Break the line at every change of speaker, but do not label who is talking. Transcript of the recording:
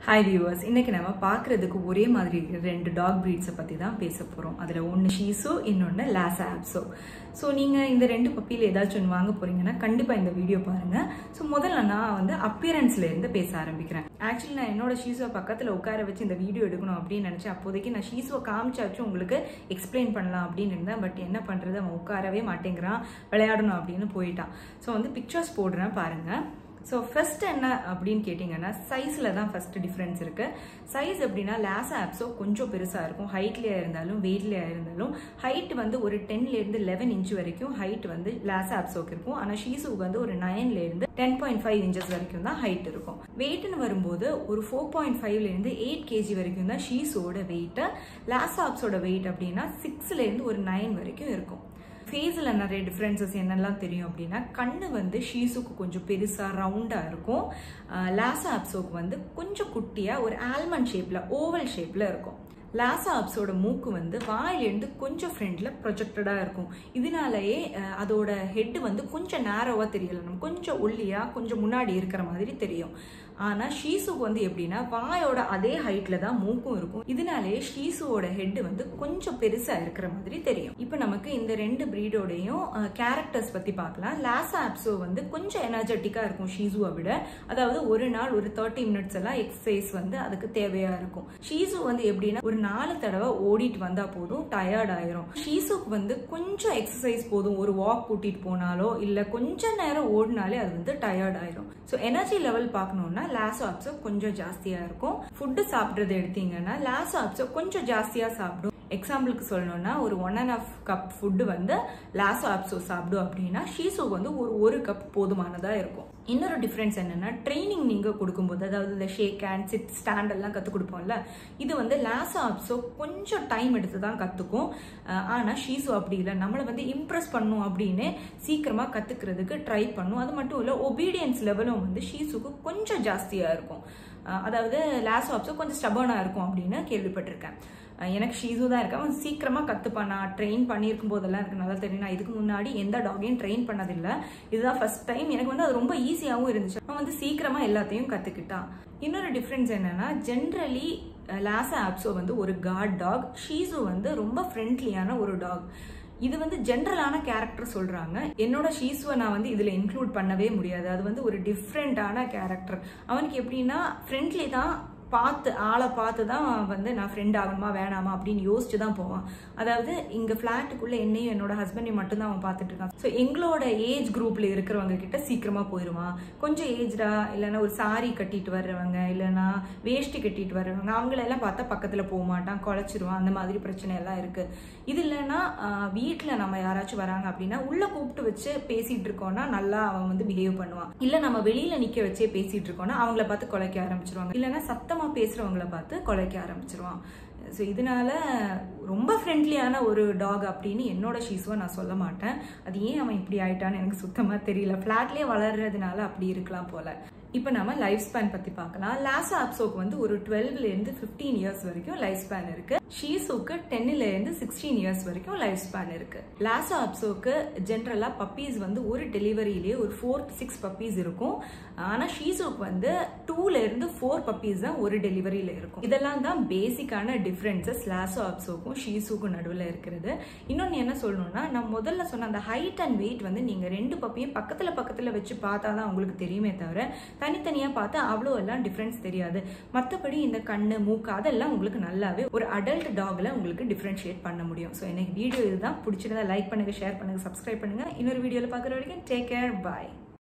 hi viewers இன்னைக்கு நம்ம பார்க்கறதுக்கு ஒரே மாதிரி இருக்கிற ரெண்டு டாக் பிரீட்ஸை பற்றி தான் பேச போகிறோம் அதில் ஒன்று ஷீசோ இன்னொன்று லாசா ஆப்ஸோ ஸோ நீங்கள் இந்த ரெண்டு பப்பியில் ஏதாச்சும் ஒன்று வாங்க போறீங்கன்னா கண்டிப்பாக இந்த வீடியோ பாருங்கள் ஸோ முதல்ல நான் வந்து appearance-ல இருந்து பேச ஆரம்பிக்கிறேன் ஆக்சுவலி நான் என்னோட ஷீஸோ பக்கத்தில் உட்கார வச்சு இந்த வீடியோ எடுக்கணும் அப்படின்னு நினச்சேன் அப்போதைக்கு நான் ஷீஸோ காமிச்சாச்சும் உங்களுக்கு எக்ஸ்பிளைன் பண்ணலாம் அப்படின்னு இருந்தேன் பட் என்ன பண்ணுறது அவன் உட்காரவே மாட்டேங்கிறான் விளையாடணும் அப்படின்னு போயிட்டான் ஸோ வந்து பிக்சர்ஸ் போடுறேன் பாருங்கள் ஸோ ஃபர்ஸ்ட் என்ன அப்படின்னு கேட்டிங்கன்னா சைஸில் தான் ஃபர்ஸ்ட் டிஃப்ரென்ஸ் இருக்கு சைஸ் எப்படின்னா லாசா ஆப்ஸோ கொஞ்சம் பெருசாக இருக்கும் ஹைட்லேயே இருந்தாலும் வெயிட்லேயே இருந்தாலும் ஹைட் வந்து ஒரு டென்லேருந்து லெவன் இன்ச் வரைக்கும் ஹைட் வந்து லாசா ஆப்ஸோக்கு இருக்கும் ஆனால் ஷீசுக்கு வந்து ஒரு நைன்லேருந்து டென் பாயிண்ட் ஃபைவ் இன்ச்சஸ் வரைக்கும் தான் ஹைட் இருக்கும் வெயிட்னு வரும்போது ஒரு ஃபோர் பாயிண்ட் ஃபைவ்லேருந்து எயிட் கேஜி வரைக்கும் தான் ஷீஸோட வெயிட்டு லாசா ஆப்ஸோட வெயிட் அப்படின்னா சிக்ஸ்லேருந்து ஒரு நைன் வரைக்கும் இருக்கும் ஃபேஸில் நிறைய டிஃப்ரென்சஸ் என்னெல்லாம் தெரியும் அப்படின்னா கண்ணு வந்து ஷீஸுக்கு கொஞ்சம் பெருசாக ரவுண்டாக இருக்கும் லாசா அப்சோக்கு வந்து கொஞ்சம் குட்டியாக ஒரு ஆல்மண்ட் ஷேப்பில் ஓவல் ஷேப்பில் இருக்கும் லாசா அப்ஸோட மூக்கு வந்து வாயிலேருந்து கொஞ்சம் ஃப்ரண்ட்ல ப்ரொஜெக்டடாக இருக்கும் இதனாலேயே அஹ், அதோட ஹெட் வந்து கொஞ்சம் நேரோவாக தெரியல நம்ம கொஞ்சம் ஒல்லியாக கொஞ்சம் முன்னாடி இருக்கிற மாதிரி தெரியும் ஆனால் ஷீசுக்கு வந்து எப்படின்னா வாயோட அதே ஹைட்டில் தான் மூக்கும் இருக்கும் இதனாலேயே ஷீசுவோட ஹெட் வந்து கொஞ்சம் பெருசாக இருக்கிற மாதிரி தெரியும் இப்போ நமக்கு இந்த ரெண்டு ப்ரீடோடையும் கேரக்டர்ஸ் பற்றி பார்க்கலாம் லாசா ஆப்ஸோ வந்து கொஞ்சம் எனர்ஜெட்டிக்காக இருக்கும் ஷீசுவை விட அதாவது ஒரு நாள் ஒரு தேர்ட்டி மினிட்ஸ் எல்லாம் எக்ஸசைஸ் வந்து அதுக்கு தேவையா இருக்கும் ஷீசு வந்து எப்படின்னா ஒரு நாலு தடவை ஓடிட்டு வந்தா போதும் டயர்ட் ஆயிரும் ஷீசுக்கு வந்து கொஞ்சம் எக்ஸசைஸ் போதும் ஒரு வாக் கூட்டிட்டு போனாலோ இல்ல கொஞ்ச நேரம் ஓடினாலே அது வந்து டயர்ட் ஆயிரும் ஸோ எனர்ஜி லெவல் பார்க்கணும்னா லாசோ ஆப்ஸோ கொஞ்சம் ஜாஸ்தியா இருக்கும் ஃபுட்டு சாப்பிட்றது எடுத்தீங்கன்னா லாசோ ஆப்ஸோ கொஞ்சம் ஜாஸ்தியா சாப்பிடும் எக்ஸாம்பிளுக்கு சொல்லணும்னா ஒரு one and half cup food வந்து லாசோ ஆப்ஸோ சாப்பிடும் அப்படின்னா ஷீசுக்கு வந்து ஒரு ஒரு கப் போதுமானதா இருக்கும் இன்னொரு டிஃப்ரென்ஸ் என்னன்னா ட்ரைனிங் நீங்க கொடுக்கும்போது அதாவது இந்த ஷேக் ஹேண்ட் சிட் ஸ்டாண்ட் எல்லாம் கற்றுக் கொடுப்போம்ல இது வந்து லாசா ஆப்ஸோ கொஞ்சம் டைம் எடுத்து தான் கற்றுக்கும் ஆனால் ஷீசு அப்படி இல்லை நம்மளை வந்து இம்ப்ரெஸ் பண்ணும் அப்படின்னு சீக்கிரமா கற்றுக்கிறதுக்கு ட்ரை பண்ணும் அது மட்டும் இல்லை ஒபீடியன்ஸ் லெவலும் வந்து ஷீசுக்கு கொஞ்சம் ஜாஸ்தியாக இருக்கும் அஹ் அதாவது லாசோ ஆப்ஸோ கொஞ்சம் ஸ்டபர்னாக இருக்கும் அப்படின்னு கேள்விப்பட்டிருக்கேன் அஹ் எனக்கு ஷீசு தான் இருக்கேன் அவன் சீக்கிரமா கத்துப்பான் நான் ட்ரெயின் பண்ணியிருக்கும் போதெல்லாம் எனக்கு நல்லா தெரியும் நான் இதுக்கு முன்னாடி எந்த டாகையும் ட்ரெயின் பண்ணதில்லை இதுதான் ஃபர்ஸ்ட் டைம் எனக்கு வந்து அது ரொம்ப ஈஸியாகவும் இருந்துச்சு அவன் வந்து சீக்கிரமா எல்லாத்தையும் கத்துக்கிட்டான் இன்னொரு டிஃப்ரென்ஸ் என்னன்னா ஜென்ரலி லாசா ஆப்ஸோ வந்து ஒரு காட் டாக் ஷீசு வந்து ரொம்ப ஃப்ரெண்ட்லியான ஒரு டாக் இது வந்து ஜென்ரலான கேரக்டர் சொல்றாங்க என்னோட ஷீசுவை நான் வந்து இதுல இன்க்ளூட் பண்ணவே முடியாது அது வந்து ஒரு டிஃப்ரெண்டான கேரக்டர் அவனுக்கு எப்படின்னா ஃப்ரெண்ட்லி தான் பார்த்து ஆளை பார்த்து தான் வந்து நான் ஃப்ரெண்ட் ஆகணுமா வேணாமா அப்படின்னு யோசிச்சு தான் போவான் அதாவது இங்க ஃபிளாட்டுக்குள்ள என்னையும் என்னோட ஹஸ்பண்டையும் மட்டும்தான் அவன் பார்த்துட்டு இருக்கான் ஸோ எங்களோட ஏஜ் குரூப்ல இருக்கிறவங்க கிட்ட சீக்கிரமா போயிடுவான் கொஞ்சம் ஏஜ்டா இல்லைன்னா ஒரு சாரி கட்டிட்டு வர்றவங்க இல்லைன்னா வேஷ்டி கட்டிட்டு வர்றவங்க அவங்களெல்லாம் பார்த்தா பக்கத்துல போக மாட்டான் குலைச்சிருவான் அந்த மாதிரி பிரச்சனை எல்லாம் இருக்கு இது இல்லைன்னா ஆஹ், வீட்ல நம்ம யாராச்சும் வராங்க அப்படின்னா உள்ள கூப்பிட்டு வச்சு பேசிட்டு இருக்கோம்னா நல்லா அவன் வந்து பிஹேவ் பண்ணுவான் இல்ல நம்ம வெளியில நிக்க வச்சே பேசிட்டு இருக்கோம்னா அவங்கள பார்த்து குலைக்க ஆரம்பிச்சிருவாங்க இல்லைன்னா சத்தமா பேசுறவங்கள பார்த்து குலைக்க ஆரம்பிச்சிருவான் ஸோ இதனால ரொம்ப ஃப்ரெண்ட்லியான ஒரு டாக் அப்படின்னு என்னோட ஷீஸுவை நான் சொல்ல மாட்டேன் அது ஏன் அவன் இப்படி ஆயிட்டான்னு எனக்கு சுத்தமாக தெரியல ஃப்ளாட்லேயே வளர்றதுனால அப்படி இருக்கலாம் போல இப்போ நம்ம லைஃப் ஸ்பேன் பற்றி பார்க்கலாம் லாசா அப்சோக்கு வந்து ஒரு 12 ல இருந்து ஃபிஃப்டீன் இயர்ஸ் வரைக்கும் லைஃப் ஸ்பேன் இருக்கு ஷீசுக்கு டென்னில் இருந்து சிக்ஸ்டீன் இயர்ஸ் வரைக்கும் லைஃப் ஸ்பேன் இருக்கு லாசா அப்சோக்கு ஜென்ரலாக பப்பீஸ் வந்து ஒரு டெலிவரியிலேயே ஒரு ஃபோர் சிக்ஸ் பப்பீஸ் இருக்கும் ஆனால் ஷீசுக்கு வந்து டூல இருந்து ஃபோர் பப்பீஸ் தான் ஒரு டெலிவரியில இருக்கும் இதெல்லாம் தான் பேசிக்கான டிஃப்ரென்சஸ் லாசோ அப்சோக்கும் ஷீசுக்கும் நடுவில் இருக்கிறது இன்னொன்று என்ன சொல்லணும்னா நான் முதல்ல சொன்ன அந்த ஹைட் அண்ட் வெயிட் வந்து நீங்கள் ரெண்டு பப்பியும் பக்கத்தில் பக்கத்தில் வச்சு பார்த்தா தான் உங்களுக்கு தெரியுமே தவிர தனித்தனியாக பார்த்தா அவ்வளோ எல்லாம் டிஃப்ரென்ஸ் தெரியாது மற்றபடி இந்த கண்ணு மூக்கு அதெல்லாம் உங்களுக்கு நல்லாவே ஒரு அடல்ட் டாக்ல உங்களுக்கு டிஃப்ரென்ஷியேட் பண்ண முடியும் ஸோ எனக்கு வீடியோ இதுதான் பிடிச்சிருந்தா லைக் பண்ணுங்க ஷேர் பண்ணுங்க சப்ஸ்கிரைப் பண்ணுங்க இன்னொரு வீடியோவில் பார்க்குற வரைக்கும் டேக் கேர் பாய்